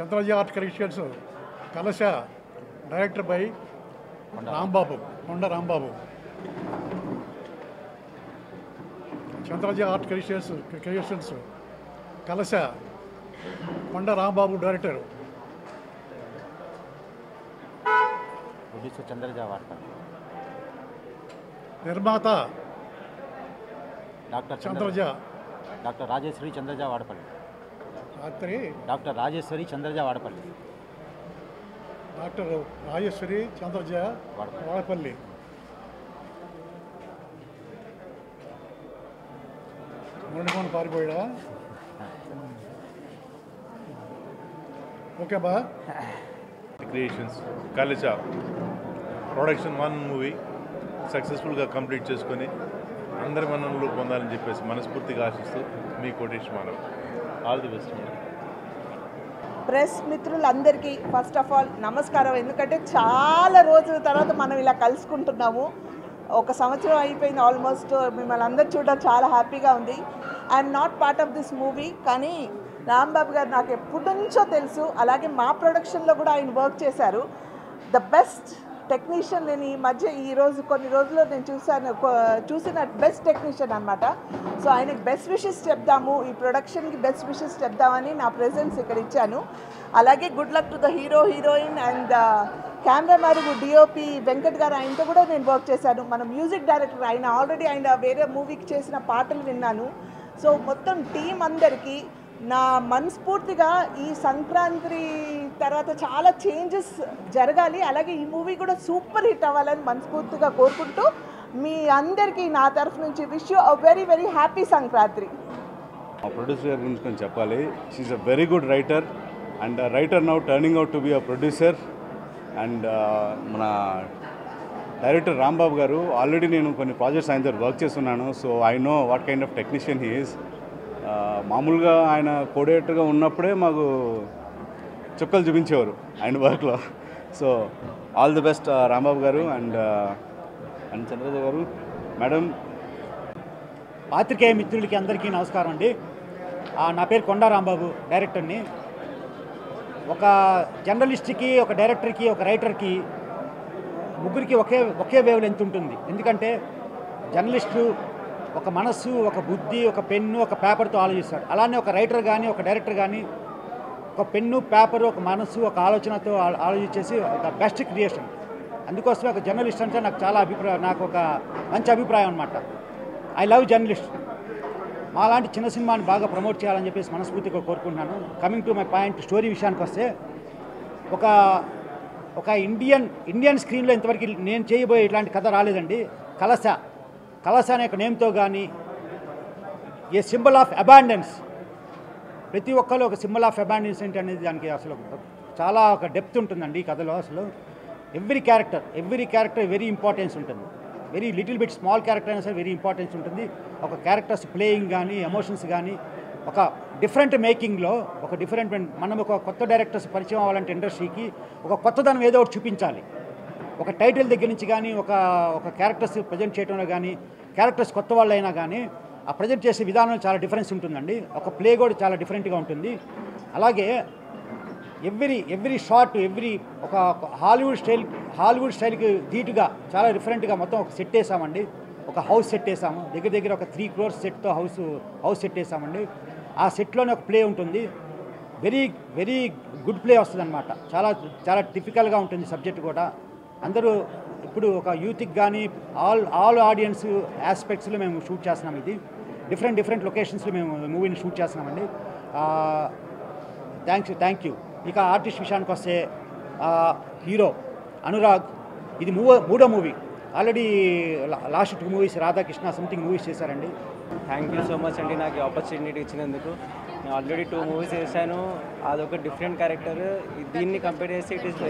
చంద్రజీ art creations Kalasha director by Rambabu Konda Rambabu Chandraji art creations creations Kalasha Konda Rambabu director producer Chandraja వాడతారు నిర్మాత doctor Chandraja doctor Rajeshwari Chandraja Vadapalli రాత్రి doctor Rajeshwari Chandraja Vadapalli doctor Rajeshwari Chandraja Vadapalli. Vadapalli Muralimohan పారిపోయాడా okay బా క్రియేషన్స్ కలిసా ప్రొడక్షన్ వన్ మూవీ సక్సెస్ఫుల్గా కంప్లీట్ చేసుకొని అందరి మన్ననలు పొందాలని చెప్పేసి మనస్ఫూర్తిగా ఆశిస్తూ మీ Kotesh Manav all the best madam press మిత్రులందరికీ ఫస్ట్ ఆఫ్ ఆల్ నమస్కారం ఎందుకంటే చాలా రోజుల తర్వాత మనం ఇలా కలుసుకుంటున్నాము ఒక సంవత్సరం అయిపోయింది ఆల్మోస్ట్ మిమ్మల్ని అందరు చూడడం చాలా హ్యాపీగా ఉంది I'm not part of this movie కానీ రాంబాబు గారు నాకు ఎప్పటి నుంచో తెలుసు అలాగే మా ప్రొడక్షన్లో కూడా ఆయన వర్క్ చేశారు ద బెస్ట్ టెక్నీషియన్ నేను ఈ మధ్య ఈ రోజు కొన్ని రోజుల్లో నేను చూశాను కొ- చూసిన బెస్ట్ టెక్నీషియన్ అనమాట సో ఆయనకి బెస్ట్ విషెస్ చెప్దాము ఈ ప్రొడక్షన్కి బెస్ట్ విషెస్ చెప్దామని నా ప్రెజెన్స్ ఇక్కడ ఇచ్చాను అలాగే good luck to the hero heroine and camera మరి డిఓపి వెంకట్ గారు ఆయనతో కూడా నేను వర్క్ చేశాను మన మ్యూజిక్ డైరెక్టర్ ఆయన ఆల్రెడీ ఆయన వేరే మూవీకి చేసిన పాటలు విన్నాను సో మొత్తం టీం అందరికీ నా మనస్ఫూర్తిగా ఈ సంక్రాంతి తర్వాత చాలా చేంజెస్ జరగాలి అలాగే ఈ మూవీ కూడా సూపర్ హిట్ అవ్వాలని మనస్ఫూర్తిగా కోరుకుంటూ మీ అందరికీ నా తరఫు నుంచి wish you a very very happy Sankranti మా ప్రొడ్యూసర్ గారి గురించి కొంచెం చెప్పాలి she's a very good writer and writer now turning out to be a producer and మన డైరెక్టర్ రాంబాబు గారు ఆల్రెడీ నేను కొన్ని ప్రాజెక్ట్స్ ఆయన దగ్గర వర్క్ చేస్తున్నాను so I know what kind of technician he's మామూలుగా ఆయన కోఆర్డినేటర్గా ఉన్నప్పుడే మాకు చుక్కలు చూపించేవారు ఆయన వర్క్లో so all the best Rambabu garu and and Chandraja గారు మేడం పాత్రికేయ మిత్రులకి అందరికీ నమస్కారం అండి ఆ, నా పేరు కొండా రాంబాబు డైరెక్టర్ని ఒక జర్నలిస్ట్కి ఒక డైరెక్టర్కి ఒక రైటర్కి ముగ్గురికి ఒకే ఒకే వేవ్ లెంత్ ఉంటుంది ఎందుకంటే జర్నలిస్టు ఒక మనస్సు ఒక బుద్ధి ఒక పెన్ను ఒక పేపర్తో ఆలోచిస్తాడు అలానే ఒక రైటర్ కానీ ఒక డైరెక్టర్ కానీ ఒక పెన్ను పేపర్ ఒక మనస్సు ఒక ఆలోచనతో ఆ- ఆలోచించేసి ఒక బెస్ట్ క్రియేషన్ అందుకోసమే ఒక జర్నలిస్ట్ అంటే నాకు చాలా అభిప్రాయం నాకు ఒక మంచి అభిప్రాయం అనమాట ఐ లవ్ జర్నలిస్ట్ మాలాంటి చిన్న సినిమాని బాగా ప్రమోట్ చేయాలని చెప్పేసి మనస్ఫూర్తిగా కోరుకుంటున్నాను coming to my point story విషయానికి వస్తే ఒక ఒక ఇండియన్ ఇండియన్ స్క్రీన్లో ఇంతవరకు నేను చేయబోయే ఇట్లాంటి కథ రాలేదండి కలస కలస అనే ఒక నేమ్తో కానీ ఏ సింబల్ ఆఫ్ అబాండెన్స్ ప్రతి ఒక్కరు ఒక సింబల్ ఆఫ్ అబాండెన్స్ ఏంటి అనేది దానికి అసలు చాలా ఒక డెప్త్ ఉంటుందండి ఈ కథలో అసలు every character every character very importance ఉంటుంది very little bit small character అయినా సరే వెరీ ఇంపార్టెన్స్ ఉంటుంది ఒక క్యారెక్టర్స్ ప్లేయింగ్ కానీ ఎమోషన్స్ కానీ ఒక డిఫరెంట్ మేకింగ్లో ఒక డిఫరెంట్ మనం ఒక కొత్త డైరెక్టర్స్ పరిచయం అవ్వాలంటే ఇండస్ట్రీకి ఒక కొత్తదనం ఏదో ఒకటి చూపించాలి ఒక టైటిల్ దగ్గర నుంచి కానీ ఒక ఒక క్యారెక్టర్స్ ప్రజెంట్ చేయడంలో కానీ క్యారెక్టర్స్ కొత్త వాళ్ళు అయినా కానీ ఆ ప్రజెంట్ చేసే విధానం చాలా డిఫరెన్స్ ఉంటుందండి ఒక ప్లే కూడా చాలా డిఫరెంట్గా ఉంటుంది అలాగే ఎవ్రీ ఎవ్రీ షార్ట్ ఎవ్రీ ఒక ఒక హాలీవుడ్ స్టైల్ హాలీవుడ్ స్టైల్కి ధీటుగా చాలా డిఫరెంట్గా మొత్తం ఒక సెట్ వేసామండి ఒక హౌస్ సెట్ వేసాము దగ్గర దగ్గర ఒక త్రీ క్రోర్స్ సెట్తో హౌస్ హౌస్ సెట్ వేసామండి ఆ సెట్లోనే ఒక ప్లే ఉంటుంది వెరీ వెరీ గుడ్ ప్లే వస్తుంది అనమాట చాలా చాలా టిపికల్గా ఉంటుంది సబ్జెక్ట్ కూడా అందరూ ఇప్పుడు ఒక యూత్కి కానీ ఆల్ ఆల్ ఆడియన్స్ ఆస్పెక్ట్స్లో మేము షూట్ చేస్తున్నాం ఇది డిఫరెంట్ డిఫరెంట్ లొకేషన్స్లో మేము మూవీని షూట్ చేస్తున్నామండి థ్యాంక్స్ థ్యాంక్ యూ ఇక ఆర్టిస్ట్ విషయానికి వస్తే ఆ, హీరో అనురాగ్ ఇది మూవ మూడో movie already last two movies Radhakrishna something movies చేశారండి థ్యాంక్ యూ సో మచ్ అండి నాకు ఆపర్చునిటీ ఇచ్చినందుకు నేను ఆల్రెడీ టూ మూవీస్ చేశాను అదొక డిఫరెంట్ క్యారెక్టర్ దీన్ని కంపేర్ చేస్తే ఇట్ ఈస్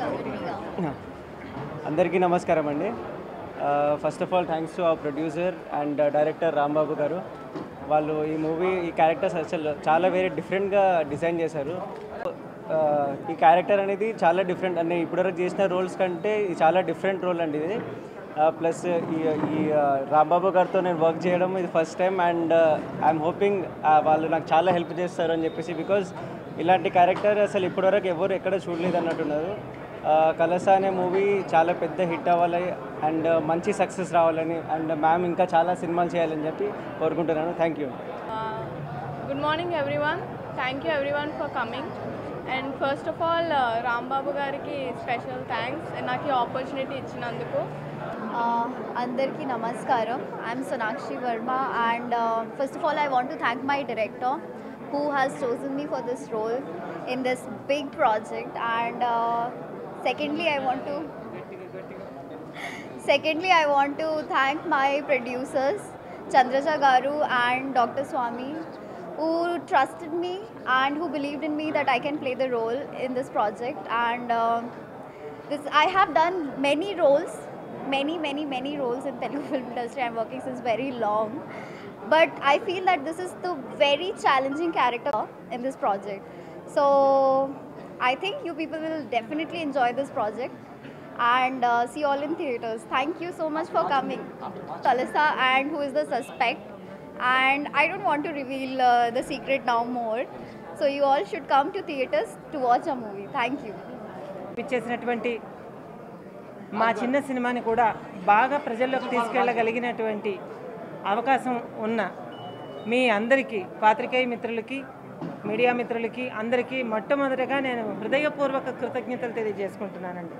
అందరికీ నమస్కారం అండి first of all thanks to our producer and director Rambabu garu వాళ్ళు ఈ మూవీ ఈ క్యారెక్టర్స్ అసలు చాలా వేరే డిఫరెంట్గా డిజైన్ చేశారు ఆ, ఈ క్యారెక్టర్ అనేది చాలా డిఫరెంట్ అంటే ఇప్పటివరకు చేసిన రోల్స్ కంటే ఇది చాలా డిఫరెంట్ రోల్ అండి ఇది ప్లస్ ఈ ఈ ఆ, రాంబాబు గారితో నేను వర్క్ చేయడం ఇది first time and I'm hoping వాళ్ళు నాకు చాలా హెల్ప్ చేస్తారు అని చెప్పేసి బికాజ్ ఇలాంటి క్యారెక్టర్ అసలు ఇప్పటివరకు ఎవరు ఎక్కడ చూడలేదు అన్నట్టున్నారు ఆ, కలస అనే మూవీ చాలా పెద్ద హిట్ అవ్వాలి అండ్ మంచి సక్సెస్ రావాలని అండ్ మ్యామ్ ఇంకా చాలా సినిమాలు చేయాలని చెప్పి కోరుకుంటున్నాను thank you Uh, good morning everyone thank you everyone for coming and first of all Rambabu గారికి స్పెషల్ థ్యాంక్స్ నాకు ఈ ఆపర్చునిటీ ఇచ్చినందుకు Uh, అందరికీ నమస్కారం I'm Sonakshi Varma and first of all I want to thank my director who has chosen me for this role in this big project and uh, secondly I want to secondly I want to thank my producers Chandraja Garu and Dr. Swami who trusted me and who believed in me that I can play the role in this project and uh, this I have done many roles, many, many, many roles in Telugu film industry. I'm working since very long, but I feel that this is the very challenging character in this project. So I think you people will definitely enjoy this project and uh, see you all in theaters. Thank you so much for coming. Talisa and who is the suspect, and I don't want to reveal uh, the secret now more. So you all should come to theaters to watch a movie. Thank you. ఇచ్చేసినటువంటి మా చిన్న సినిమాని కూడా బాగా ప్రజల్లోకి తీసుకెళ్ళగలిగినటువంటి అవకాశం ఉన్న మీ అందరికీ పాత్రికేయ మిత్రులకి మీడియా మిత్రులకి అందరికీ మొట్టమొదటిగా నేను హృదయపూర్వక కృతజ్ఞతలు తెలియజేసుకుంటున్నానండి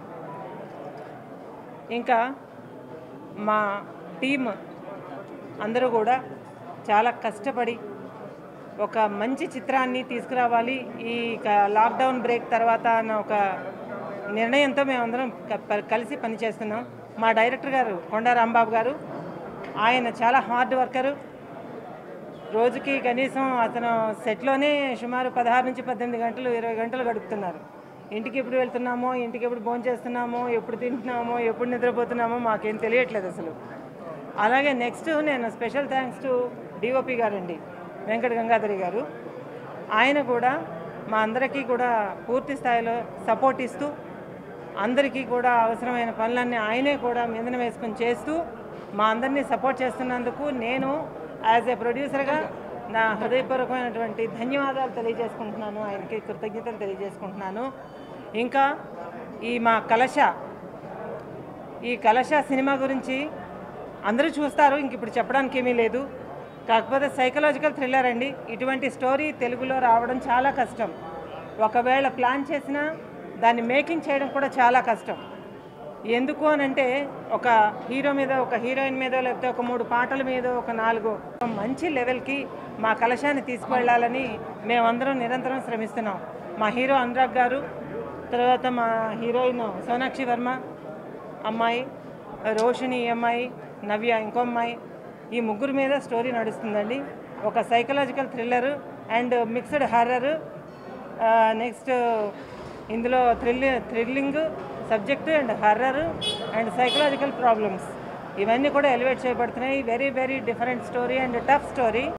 ఇంకా మా టీమ్ అందరూ కూడా చాలా కష్టపడి ఒక మంచి చిత్రాన్ని తీసుకురావాలి ఈ క- లాక్డౌన్ బ్రేక్ తర్వాత అన్న ఒక నిర్ణయంతో మేమందరం క- ప- కలిసి పనిచేస్తున్నాం మా డైరెక్టర్ గారు కొండా రాంబాబు గారు ఆయన చాలా హార్డ్ వర్కరు రోజుకి కనీసం అతను సెట్లోనే సుమారు పదహారు నుంచి పద్దెనిమిది గంటలు ఇరవై గంటలు గడుపుతున్నారు ఇంటికి ఎప్పుడు వెళ్తున్నామో ఇంటికి ఎప్పుడు భోజనం చేస్తున్నామో ఎప్పుడు తింటున్నామో ఎప్పుడు నిద్రపోతున్నామో మాకేం తెలియట్లేదు అసలు అలాగే నెక్స్ట్ నేను స్పెషల్ థ్యాంక్స్ టు డిఓపి గారండి వెంకట గంగాధరి గారు ఆయన కూడా మా అందరికీ కూడా పూర్తి స్థాయిలో సపోర్ట్ ఇస్తూ అందరికీ కూడా అవసరమైన పనులన్నీ ఆయనే కూడా మీదన వేసుకొని చేస్తూ మా అందరినీ సపోర్ట్ చేస్తున్నందుకు నేను యాజ్ ఏ ప్రొడ్యూసర్గా నా హృదయపూర్వకమైనటువంటి ధన్యవాదాలు తెలియజేసుకుంటున్నాను ఆయనకి కృతజ్ఞతలు తెలియజేసుకుంటున్నాను ఇంకా ఈ మా కలశ ఈ కలశ సినిమా గురించి అందరూ చూస్తారు ఇంక ఇప్పుడు చెప్పడానికి ఏమీ లేదు కాకపోతే సైకలాజికల్ థ్రిల్లర్ అండి ఇటువంటి స్టోరీ తెలుగులో రావడం చాలా కష్టం ఒకవేళ ప్లాన్ చేసినా దాన్ని మేకింగ్ చేయడం కూడా చాలా కష్టం ఎందుకు అని అంటే ఒక హీరో మీద ఒక హీరోయిన్ మీద లేకపోతే ఒక మూడు పాటల మీద ఒక నాలుగు మంచి లెవెల్కి మా కలశాన్ని తీసుకువెళ్ళాలని మేమందరం నిరంతరం శ్రమిస్తున్నాం మా హీరో అనురాగ్ గారు తర్వాత మా హీరోయిన్ సోనాక్షి వర్మ అమ్మాయి రోషిణి ఈ అమ్మాయి నవ్య ఇంకో అమ్మాయి ఈ ముగ్గురు మీద స్టోరీ నడుస్తుందండి ఒక psychological thriller and mixed horror next ఇందులో thrill thrilling subject and horror and psychological problems ఇవన్నీ కూడా ఎలివేట్ చేయబడుతున్నాయి very very different story and tough story